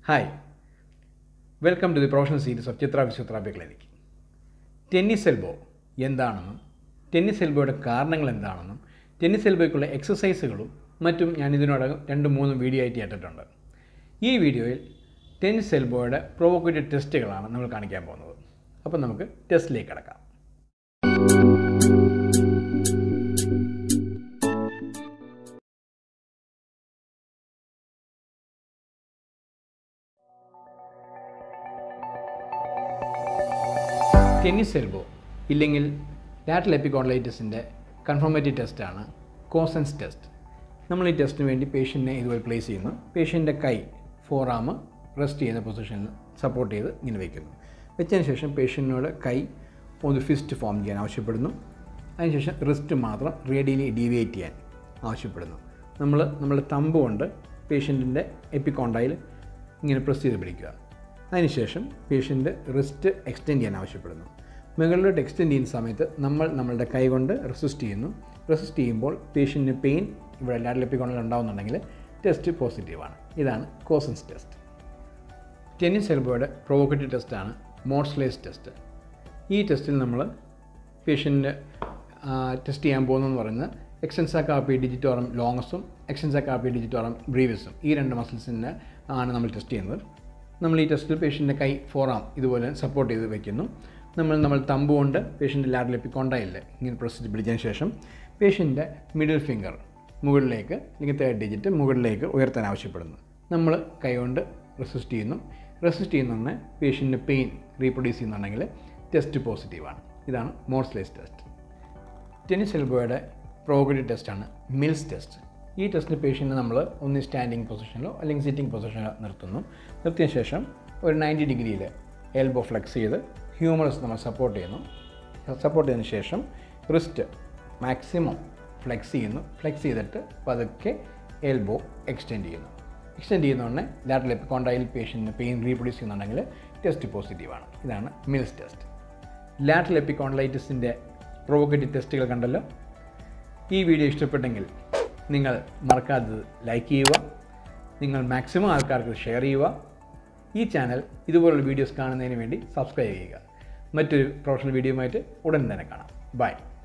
hi welcome to the professional series of Chitra physiotherapy clinic tennis elbow എന്താണെന്നും tennis എൽബോയുടെ കാരണങ്ങൾ എന്താണെന്നും ടെന്നീസ് എൽബോയ്ക്കുള്ള എക്സസൈസുകളും മറ്റും ഞാൻ ഇതിനോടകം രണ്ട് മൂന്ന് വീഡിയോ ആയിട്ട് ഇട്ടിട്ടുണ്ട് ഈ വീഡിയോയിൽ ടെന്നീസ് എൽബോയുടെ പ്രൊവോക്കേറ്റീവ് ടെസ്റ്റുകളാണ് നമ്മൾ കാണിക്കാൻ പോകുന്നത് അപ്പോൾ നമുക്ക് ടെസ്റ്റിലേക്ക് കിടക്കാം ടെന്നീസ് എൽബോ ഇല്ലെങ്കിൽ ലാറ്റൽ എപ്പിക്കോൺലൈറ്റിസിൻ്റെ കൺഫർമേറ്റീവ് ടെസ്റ്റാണ് കോസൻസ് ടെസ്റ്റ് നമ്മൾ ഈ ടെസ്റ്റിന് വേണ്ടി പേഷ്യൻറ്റിനെ ഇതുപോലെ പ്ലേസ് ചെയ്യുന്നു പേഷ്യൻ്റെ കൈ ഫോർ ആം റെസ്റ്റ് ചെയ്യുന്ന പൊസിഷനിൽ സപ്പോർട്ട് ചെയ്ത് ഇങ്ങനെ വയ്ക്കുന്നു വെച്ചതിന് ശേഷം പേഷ്യൻറ്റിനോട് കൈ ഒന്ന് ഫിസ്റ്റ് ഫോം ചെയ്യാൻ ആവശ്യപ്പെടുന്നു അതിനുശേഷം റിസ്റ്റ് മാത്രം റേഡിയലി ഡീവിയേറ്റ് ചെയ്യാൻ ആവശ്യപ്പെടുന്നു നമ്മൾ നമ്മുടെ തമ്പ് കൊണ്ട് പേഷ്യൻറ്റിൻ്റെ എപ്പിക്കോണ്ടയിൽ ഇങ്ങനെ പ്രസ് ചെയ്ത് പിടിക്കുക അതിനുശേഷം പേഷ്യൻ്റ് റിസ്റ്റ് എക്സ്റ്റെൻഡ് ചെയ്യാൻ ആവശ്യപ്പെടുന്നു മുകളിലോട്ട് എക്സ്റ്റെൻഡ് ചെയ്യുന്ന സമയത്ത് നമ്മൾ നമ്മളുടെ കൈ കൊണ്ട് റെസിസ്റ്റ് ചെയ്യുന്നു റെസിസ്റ്റ് ചെയ്യുമ്പോൾ പേഷ്യൻറ്റിന് പെയിൻ ഇവിടെ ലാഡലെപ്പിക്കോണിൽ ഉണ്ടാകുന്നുണ്ടെങ്കിൽ ടെസ്റ്റ് പോസിറ്റീവാണ് ഇതാണ് കോസൻസ് ടെസ്റ്റ് ടെന്നീസ് എൽബോയുടെ പ്രൊവോക്കേറ്റീവ് ടെസ്റ്റാണ് മോഡ്സ്ലേസ് ടെസ്റ്റ് ഈ ടെസ്റ്റിൽ നമ്മൾ പേഷ്യൻറ്റ് ടെസ്റ്റ് ചെയ്യാൻ പോകുന്നതെന്ന് പറയുന്നത് എക്സ്റ്റൻസാ കാപ്പി ഡിജിറ്റോറം ലോങ്ങസും എക്സ്റ്റൻസാ കാപ്പി ഡിജിറ്റോറം ബ്രീവസും ഈ രണ്ട് മസിൽസിന് ആണ് നമ്മൾ ടെസ്റ്റ് ചെയ്യുന്നത് നമ്മൾ ഈ ടെസ്റ്റിൽ പേഷ്യൻ്റെ കൈ ഫോറാം ഇതുപോലെ സപ്പോർട്ട് ചെയ്ത് വെക്കുന്നു നമ്മൾ നമ്മൾ തമ്പ് കൊണ്ട് പേഷ്യൻ്റെ ലാറ്റൽ എപ്പിക്കോണ്ടയിൽ ഇങ്ങനെ പ്രസ് ചെയ്ത് പിടിച്ചതിന് ശേഷം പേഷ്യൻ്റെ മിഡിൽ ഫിംഗർ മുകളിലേക്ക് അല്ലെങ്കിൽ തേർഡ് ഡിജിറ്റ് മുകളിലേക്ക് ഉയർത്താൻ ആവശ്യപ്പെടുന്നു നമ്മൾ കൈ കൊണ്ട് റെസിസ്റ്റ് ചെയ്യുന്നു റെസിസ്റ്റ് ചെയ്യുന്നുണ്ടെ പേഷ്യൻ്റെ പെയിൻ റീപ്രൊഡ്യൂസ് ചെയ്യുന്നുണ്ടെങ്കിൽ ടെസ്റ്റ് പോസിറ്റീവാണ് ഇതാണ് മോഡ്സ്ലേസ് ടെസ്റ്റ് ടെന്നിസ് എൽബോയുടെ പ്രോഗ്രേറ്റീവ് ടെസ്റ്റാണ് മിൽസ് ടെസ്റ്റ് ഈ ടെസ്റ്റിന് പേഷ്യൻറ്റ് നമ്മൾ ഒന്ന് സ്റ്റാൻഡിങ് പൊസിഷനിലോ അല്ലെങ്കിൽ സിറ്റിംഗ് പൊസിഷനിലോ നിർത്തുന്നു നിർത്തിയ ശേഷം ഒരു നയൻറ്റി ഡിഗ്രിയിൽ എൽബോ ഫ്ലെക്സ് ചെയ്ത് ഹ്യൂമറസ് നമ്മൾ സപ്പോർട്ട് ചെയ്യുന്നു സപ്പോർട്ട് ചെയ്തതിന് ശേഷം റിസ്റ്റ് മാക്സിമം ഫ്ലെക്സ് ചെയ്യുന്നു ഫ്ലെക്സ് ചെയ്തിട്ട് പതുക്കെ എൽബോ എക്സ്റ്റെൻഡ് ചെയ്യുന്നു എക്സ്റ്റെൻഡ് ചെയ്യുന്നതുകൊണ്ട് ലാറ്റൽ എപ്പിക്കോണ്ടയിൽ പേഷ്യൻറ്റിന് പെയിൻ റീപ്രൊഡ്യൂസ് ചെയ്യുന്നുണ്ടെങ്കിൽ ടെസ്റ്റ് പോസിറ്റീവാണ് ഇതാണ് മിൽസ് ടെസ്റ്റ് ലാറ്റൽ എപ്പിക്കോണ്ടലൈറ്റിസിൻ്റെ പ്രൊവോക്കേറ്റീവ് ടെസ്റ്റുകൾ കണ്ടല്ലോ ഈ വീഡിയോ ഇഷ്ടപ്പെട്ടെങ്കിൽ നിങ്ങൾ മറക്കാതെ ലൈക്ക് ചെയ്യുക നിങ്ങൾ മാക്സിമം ആൾക്കാർക്ക് ഷെയർ ചെയ്യുക ഈ ചാനൽ ഇതുപോലുള്ള വീഡിയോസ് കാണുന്നതിന് വേണ്ടി സബ്സ്ക്രൈബ് ചെയ്യുക മറ്റൊരു പ്രൊഫഷണൽ വീഡിയോയുമായിട്ട് ഉടൻ തന്നെ കാണാം ബൈ